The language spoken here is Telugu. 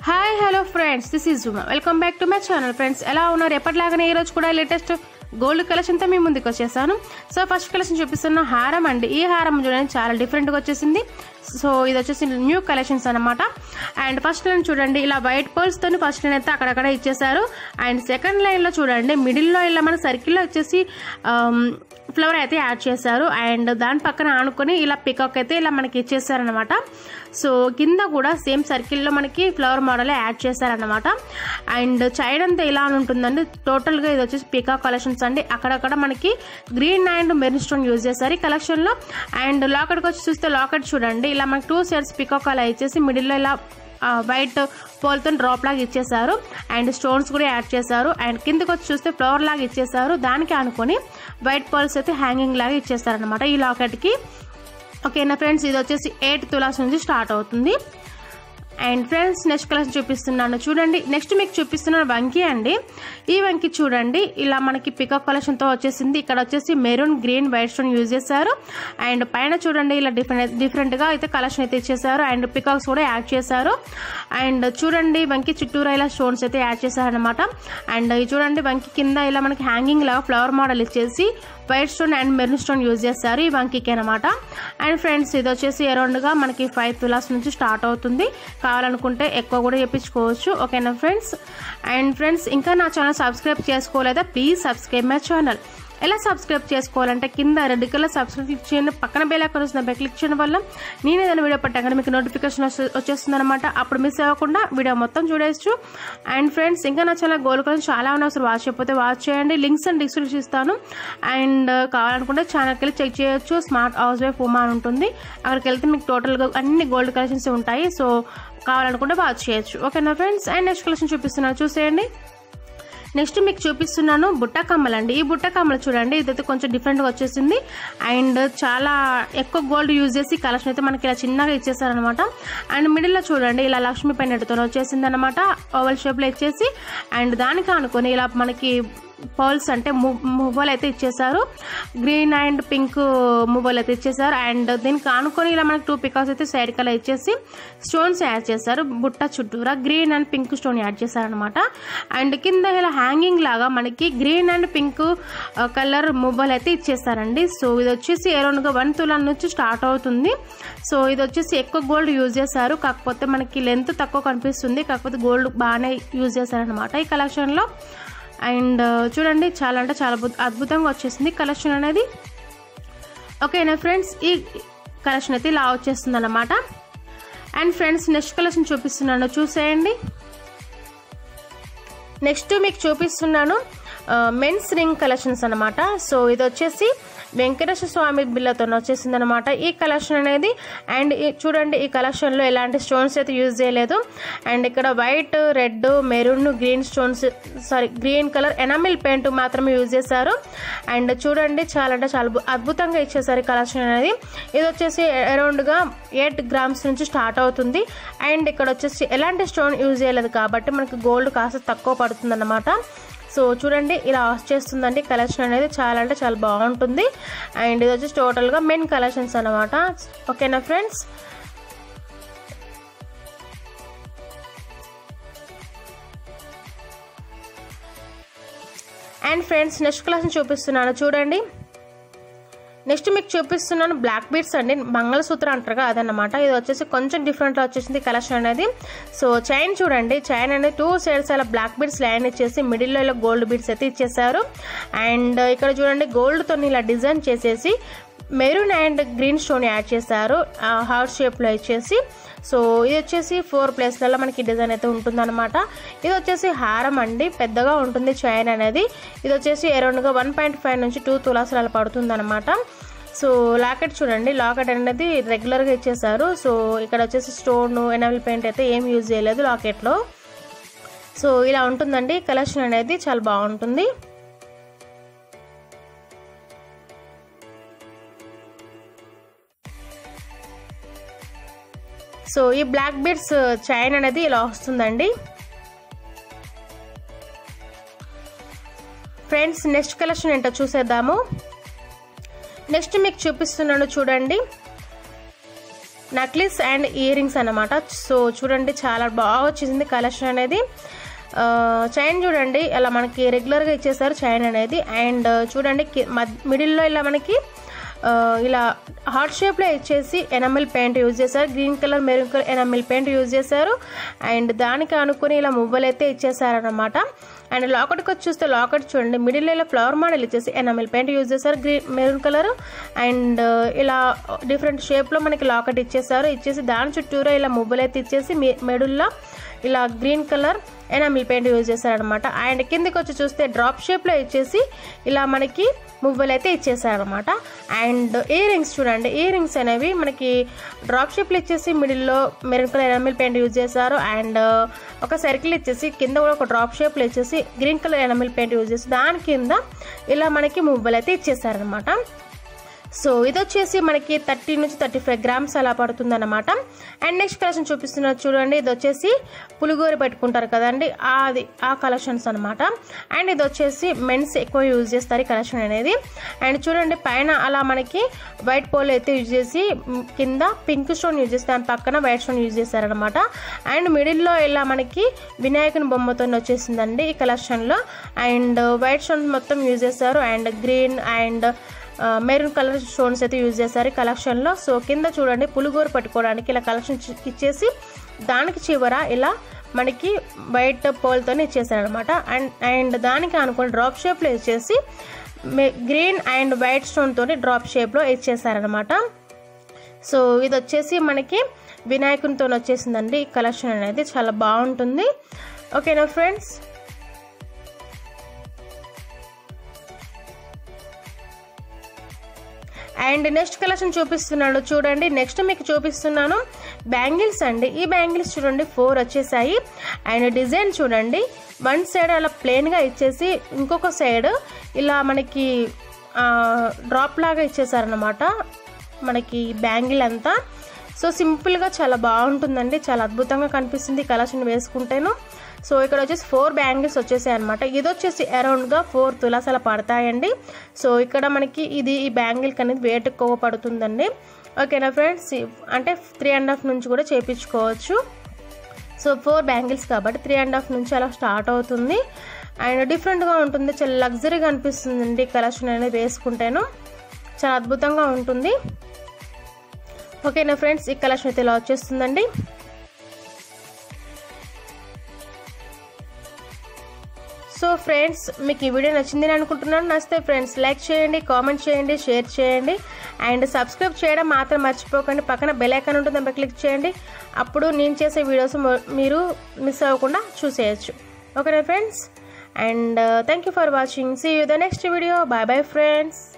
hi hello friends this is Juma welcome back to my channel friends ఎలా ఉన్నారు ఎప్పటిలాగానే ఈ రోజు కూడా లేటెస్ట్ గోల్డ్ కలెక్షన్తో మీ ముందుకు వచ్చేసాను సో ఫస్ట్ కలెక్షన్ చూపిస్తున్న హారం అండి ఈ హారం చూడండి చాలా డిఫరెంట్గా వచ్చేసింది సో ఇది వచ్చేసి న్యూ కలెక్షన్స్ అనమాట అండ్ ఫస్ట్ లైన్ చూడండి ఇలా వైట్ పర్ల్స్తో ఫస్ట్ లైన్ అయితే అక్కడక్కడ ఇచ్చేసారు అండ్ సెకండ్ లైన్లో చూడండి మిడిల్లో ఇలా మన సర్కిల్లో వచ్చేసి ఫ్లవర్ అయితే యాడ్ చేశారు అండ్ దాని పక్కన ఆనుకొని ఇలా పికాక్ అయితే ఇలా మనకి ఇచ్చేసారనమాట సో కింద కూడా సేమ్ సర్కిల్లో మనకి ఫ్లవర్ మోడల్ యాడ్ చేశారనమాట అండ్ చైన్ అంతా ఇలా అని ఉంటుందండి టోటల్గా ఇది వచ్చేసి పికాక్ కలెక్షన్స్ అండి అక్కడక్కడ మనకి green and maroon stone use చేశారు ఈ కలెక్షన్లో అండ్ లాకెట్కి వచ్చి చూస్తే లాకెట్ చూడండి ఇలా మనకి టూ సైడ్స్ పికాక్ అలా ఇచ్చేసి మిడిల్లో ఇలా వైట్ పోల్తో డ్రాప్ లాగా ఇచ్చేసారు అండ్ స్టోన్స్ కూడా యాడ్ చేశారు అండ్ కిందకి వచ్చి చూస్తే ఫ్లవర్ లాగా ఇచ్చేసారు దానికి అనుకొని వైట్ పర్ల్స్ అయితే హ్యాంగింగ్ లాగా ఇచ్చేసారు అనమాట ఈ లాకెట్కి ఓకేనా ఫ్రెండ్స్ ఇది వచ్చేసి ఎయిట్ తులాస్ నుంచి స్టార్ట్ అవుతుంది అండ్ ఫ్రెండ్స్ నెక్స్ట్ కలెక్షన్ చూపిస్తున్నాను చూడండి నెక్స్ట్ మీకు చూపిస్తున్నాను వంకి అండి ఈ వంకి చూడండి ఇలా మనకి పికప్ కలెక్షన్తో వచ్చేసింది ఇక్కడ వచ్చేసి maroon green white stone use చేశారు అండ్ పైన చూడండి ఇలా డిఫరెంట్ డిఫరెంట్గా అయితే కలెక్షన్ అయితే ఇచ్చేసారు అండ్ పికాక్స్ కూడా యాడ్ చేశారు అండ్ చూడండి వంకి చుట్టూరా ఇలా స్టోన్స్ అయితే యాడ్ చేశారనమాట అండ్ ఇది చూడండి వంకి కింద ఇలా మనకి హ్యాంగింగ్ లాగా ఫ్లవర్ మోడల్ ఇచ్చేసి white stone and maroon stone use చేస్తారు ఈ వంకీకి అనమాట అండ్ ఫ్రెండ్స్ ఇది వచ్చేసి అరౌండ్గా మనకి ఫైవ్ తులాస్ నుంచి స్టార్ట్ అవుతుంది కావాలనుకుంటే ఎక్కువ కూడా చేయించుకోవచ్చు ఓకేనా ఫ్రెండ్స్ అండ్ ఫ్రెండ్స్ ఇంకా నా ఛానల్ సబ్స్క్రైబ్ చేసుకోలేదా ప్లీజ్ సబ్స్క్రైబ్ మై ఛానల్ ఎలా సబ్స్క్రైబ్ చేసుకోవాలంటే కింద రెడ్ కలర్ సబ్స్క్రైబ్ క్లిక్ చేయండి పక్కన బెల్ ఐకాన్ వస్తుంది బెల్ క్లిక్ చేయడం వల్ల నేను ఏదైనా వీడియో పెట్టగానే మీకు నోటిఫికేషన్ వచ్చేస్తుంది అనమాట అప్పుడు మిస్ అవ్వకుండా వీడియో మొత్తం చూడవచ్చు అండ్ ఫ్రెండ్స్ ఇంకా నా చాలా గోల్ కలర్ చాలా ఉన్నాయి ఒకసారి వాచ్ చేయకపోతే వాచ్ చేయండి లింక్స్ అండ్ డిస్క్రిప్షన్ ఇస్తాను అండ్ కావాలనుకుంటే ఛానల్కి వెళ్ళి చెక్ చేయొచ్చు స్మార్ట్ హౌస్ వైఫ్ ఉమా అని ఉంటుంది అక్కడికి వెళ్తే మీకు టోటల్గా అన్ని గోల్డ్ కలెక్షన్స్ ఉంటాయి సో కావాలనుకుంటే వాచ్ చేయొచ్చు ఓకేనా ఫ్రెండ్స్ అండ్ నెక్స్ట్ కలెక్షన్ చూపిస్తున్నాను చూసేయండి నెక్స్ట్ మీకు చూపిస్తున్నాను బుట్ట కమ్మలు అండి ఈ బుట్ట కమ్మలు చూడండి ఇదైతే కొంచెం డిఫరెంట్గా వచ్చేసింది అండ్ చాలా ఎక్కువ గోల్డ్ యూజ్ చేసి కలెక్షన్ అయితే మనకి ఇలా చిన్నగా ఇచ్చేసారనమాట అండ్ మిడిల్లో చూడండి ఇలా లక్ష్మీ పెన్నెట్తో వచ్చేసింది అనమాట ఓవల్ షేప్లో ఇచ్చేసి అండ్ దానికి అనుకొని ఇలా మనకి పర్ల్స్ అంటే మువ్వలు అయితే ఇచ్చేసారు గ్రీన్ అండ్ పింక్ మువ్వలు అయితే ఇచ్చేసారు అండ్ దీనికి ఆనుకొని ఇలా మనకి టూ పికాస్ అయితే సైడ్ కలర్ ఇచ్చేసి స్టోన్స్ యాడ్ చేశారు బుట్ట చుట్టూరా green and pink stone add చేశారనమాట అండ్ కింద ఇలా హ్యాంగింగ్ లాగా మనకి గ్రీన్ అండ్ పింక్ కలర్ మువ్వలు అయితే ఇచ్చేసారండి సో ఇది వచ్చేసి అరౌండ్గా వన్ తులాల నుంచి స్టార్ట్ అవుతుంది సో ఇది వచ్చేసి ఎక్కువ గోల్డ్ యూజ్ చేశారు కాకపోతే మనకి లెంత్ తక్కువ కనిపిస్తుంది కాకపోతే గోల్డ్ బాగానే యూజ్ చేశారనమాట ఈ కలెక్షన్లో అండ్ చూడండి చాలా అంటే చాలా అద్భుతంగా వచ్చేసింది కలెక్షన్ అనేది ఓకేనా ఫ్రెండ్స్ ఈ కలెక్షన్ అయితే ఇలా వచ్చేస్తుంది అనమాట అండ్ ఫ్రెండ్స్ నెక్స్ట్ కలెక్షన్ చూపిస్తున్నాను చూసేయండి నెక్స్ట్ మీకు చూపిస్తున్నాను మెన్స్ రింగ్ కలెక్షన్స్ అనమాట సో ఇది వచ్చేసి వెంకటేశ్వర స్వామి బిల్లతో వచ్చేసింది అనమాట ఈ కలెక్షన్ అనేది అండ్ చూడండి ఈ కలెక్షన్లో ఎలాంటి స్టోన్స్ అయితే యూజ్ చేయలేదు అండ్ ఇక్కడ white red maroon green stones sorry green colour enamel paint మాత్రమే యూజ్ చేశారు అండ్ చూడండి చాలా అంటే చాలా అద్భుతంగా ఇచ్చేసారు ఈ కలెక్షన్ అనేది ఇది వచ్చేసి అరౌండ్గా ఎయిట్ గ్రామ్స్ నుంచి స్టార్ట్ అవుతుంది అండ్ ఇక్కడ వచ్చేసి ఎలాంటి స్టోన్ యూజ్ చేయలేదు కాబట్టి మనకి గోల్డ్ కాస్త తక్కువ పడుతుంది అన్నమాట సో చూడండి ఇలా చేస్తుందండి కలెక్షన్ అనేది చాలా అంటే చాలా బాగుంటుంది అండ్ ఇది వచ్చేసి టోటల్గా మెన్ కలెక్షన్స్ అనమాట ఓకేనా friends and friends next collection చూపిస్తున్నాను చూడండి నెక్స్ట్ మీకు చూపిస్తున్నాను బ్లాక్ బీడ్స్ అండి మంగళసూత్రం అంటారు కదా అదనమాట ఇది వచ్చేసి కొంచెం డిఫరెంట్గా వచ్చేసింది కలెక్షన్ అనేది సో చైన్ చూడండి చైన్ అనేది టూ సైడ్స్ అలా బ్లాక్ బీడ్స్ లైన్ ఇచ్చేసి మిడిల్లో ఇలా గోల్డ్ బీడ్స్ అయితే ఇచ్చేసారు అండ్ ఇక్కడ చూడండి గోల్డ్తో ఇలా డిజైన్ చేసేసి maroon and green stone add చేశారు హార్ట్ షేప్లో ఇచ్చేసి సో ఇది వచ్చేసి ఫోర్ ప్లేస్లలో మనకి డిజైన్ అయితే ఉంటుందన్నమాట ఇది వచ్చేసి హారం అండి పెద్దగా ఉంటుంది చైన్ అనేది ఇది వచ్చేసి అరౌండ్గా వన్ పాయింట్ ఫైవ్ నుంచి టూ తులాసులు అలా పడుతుందన్నమాట సో లాకెట్ చూడండి లాకెట్ అనేది రెగ్యులర్గా ఇచ్చేసారు సో ఇక్కడ వచ్చేసి స్టోన్ ఎనవల్ పెయింట్ అయితే ఏం యూజ్ చేయలేదు లాకెట్లో సో ఇలా ఉంటుందండి కలెక్షన్ అనేది చాలా బాగుంటుంది సో ఈ బ్లాక్ బీడ్స్ చైన్ అనేది ఇలా వస్తుందండి ఫ్రెండ్స్ నెక్స్ట్ కలెక్షన్ ఏంటో చూసేద్దాము నెక్స్ట్ మీకు చూపిస్తున్నాను చూడండి నక్లిస్ అండ్ ఇయర్ రింగ్స్ అనమాట సో చూడండి చాలా బాగా వచ్చేసింది కలెక్షన్ అనేది చైన్ చూడండి ఇలా మనకి రెగ్యులర్గా ఇచ్చేసారు చైన్ అనేది అండ్ చూడండి మిడిల్లో ఇలా మనకి ఇలా హార్ట్ షేప్లో ఇచ్చేసి ఎనమిల్ పెయింట్ యూజ్ చేశారు green colour maroon colour enamel paint use చేశారు అండ్ దానికి అనుకుని ఇలా మువ్వలు అయితే ఇచ్చేసారనమాట అండ్ లాకెట్కి వచ్చి చూస్తే లాకెట్ చూడండి మిడిల్ ఇలా ఫ్లవర్ మోడల్ ఇచ్చేసి ఎనమిల్ పెయింట్ యూజ్ చేశారు గ్రీన్ మెరూన్ కలర్ అండ్ ఇలా డిఫరెంట్ షేప్లో మనకి లాకెట్ ఇచ్చేసారు ఇచ్చేసి దాని చుట్టూరా ఇలా మువ్వలు అయితే ఇచ్చేసి మెడుల్లో ఇలా green colour enamel paint use చేశారనమాట అండ్ కిందకి వచ్చి చూస్తే డ్రాప్ షేప్లో ఇచ్చేసి ఇలా మనకి మువ్వలు అయితే ఇచ్చేసారనమాట అండ్ ఇయర్ రింగ్స్ చూడండి ఇయర్ రింగ్స్ అనేవి మనకి డ్రాప్ షేప్లో ఇచ్చేసి మిడిల్లో maroon colour enamel paint use చేశారు అండ్ ఒక సర్కిల్ ఇచ్చేసి కింద కూడా ఒక డ్రాప్ షేప్లో ఇచ్చేసి green colour enamel paint use చేసి దాని కింద ఇలా మనకి మువ్వలు అయితే ఇచ్చేసారనమాట సో ఇది వచ్చేసి మనకి థర్టీ నుంచి థర్టీ ఫైవ్ గ్రామ్స్ అలా పడుతుంది అనమాట అండ్ నెక్స్ట్ కలెక్షన్ చూపిస్తున్నారు చూడండి ఇది వచ్చేసి పులిగోర పెట్టుకుంటారు కదండి అది ఆ కలెక్షన్స్ అనమాట అండ్ ఇది వచ్చేసి మెన్స్ ఎక్కువ యూజ్ చేస్తారు ఈ కలెక్షన్ అనేది అండ్ చూడండి పైన అలా మనకి వైట్ పోల్ అయితే యూజ్ చేసి కింద పింక్ స్టోన్ యూజ్ చేసి దాని పక్కన వైట్ స్టోన్ యూజ్ చేస్తారనమాట అండ్ మిడిల్లో ఇలా మనకి వినాయకుని బొమ్మతో వచ్చేసిందండి ఈ కలెక్షన్లో అండ్ వైట్ స్టోన్ మొత్తం యూజ్ చేస్తారు and green and maroon colour stones అయితే యూజ్ చేశారు ఈ కలెక్షన్లో సో కింద చూడండి పులిగోరు పట్టుకోవడానికి ఇలా కలెక్షన్ ఇచ్చేసి దానికి చివర ఇలా మనకి వైట్ పోల్తో ఇచ్చేసారనమాట అండ్ అండ్ దానికి అనుకుని డ్రాప్ షేప్లో ఇచ్చేసి గ్రీన్ అండ్ వైట్ స్టోన్తో డ్రాప్ షేప్లో ఇచ్చేసారనమాట సో ఇది వచ్చేసి మనకి వినాయకునితో వచ్చేసిందండి ఈ కలెక్షన్ అనేది చాలా బాగుంటుంది ఓకేనా ఫ్రెండ్స్ అండ్ నెక్స్ట్ కలెక్షన్ చూపిస్తున్నాడు చూడండి నెక్స్ట్ మీకు చూపిస్తున్నాను బ్యాంగిల్స్ అండి ఈ బ్యాంగిల్స్ చూడండి ఫోర్ వచ్చేసాయి అండ్ డిజైన్ చూడండి వన్ సైడ్ అలా ప్లెయిన్గా ఇచ్చేసి ఇంకొక సైడ్ ఇలా మనకి డ్రాప్ లాగా ఇచ్చేసారనమాట మనకి బ్యాంగిల్ అంతా సో సింపుల్గా చాలా బాగుంటుందండి చాలా అద్భుతంగా కనిపిస్తుంది కలెక్షన్ వేసుకుంటేను సో ఇక్కడ వచ్చేసి ఫోర్ బ్యాంగిల్స్ వచ్చేసాయి అనమాట ఇది వచ్చేసి అరౌండ్గా ఫోర్ తులాస్ అలా పడతాయండి సో ఇక్కడ మనకి ఇది ఈ బ్యాంగిల్కి అనేది వెయిట్ ఎక్కువ పడుతుందండి ఓకేనా ఫ్రెండ్స్ అంటే త్రీ అండ్ హాఫ్ నుంచి కూడా చేయించుకోవచ్చు సో ఫోర్ బ్యాంగిల్స్ కాబట్టి త్రీ అండ్ హాఫ్ నుంచి అలా స్టార్ట్ అవుతుంది అండ్ డిఫరెంట్గా ఉంటుంది చాలా లగ్జరీగా అనిపిస్తుందండి కలెక్షన్ అనేది వేసుకుంటేను చాలా అద్భుతంగా ఉంటుంది ఓకేనా ఫ్రెండ్స్ ఈ కలెక్షన్ అయితే ఇలా వచ్చేస్తుందండి సో ఫ్రెండ్స్ మీకు ఈ వీడియో నచ్చిందని అనుకుంటున్నాను నచ్చితే ఫ్రెండ్స్ లైక్ చేయండి కామెంట్ చేయండి షేర్ చేయండి అండ్ సబ్స్క్రైబ్ చేయడం మాత్రం మర్చిపోకండి పక్కన బెల్ ఐకాన్ ఉంటుంది దానిపై క్లిక్ చేయండి అప్పుడు నేను చేసే వీడియోస్ మీరు మిస్ అవ్వకుండా చూసేయచ్చు ఓకేనా friends and thank you for watching see you the next video bye bye friends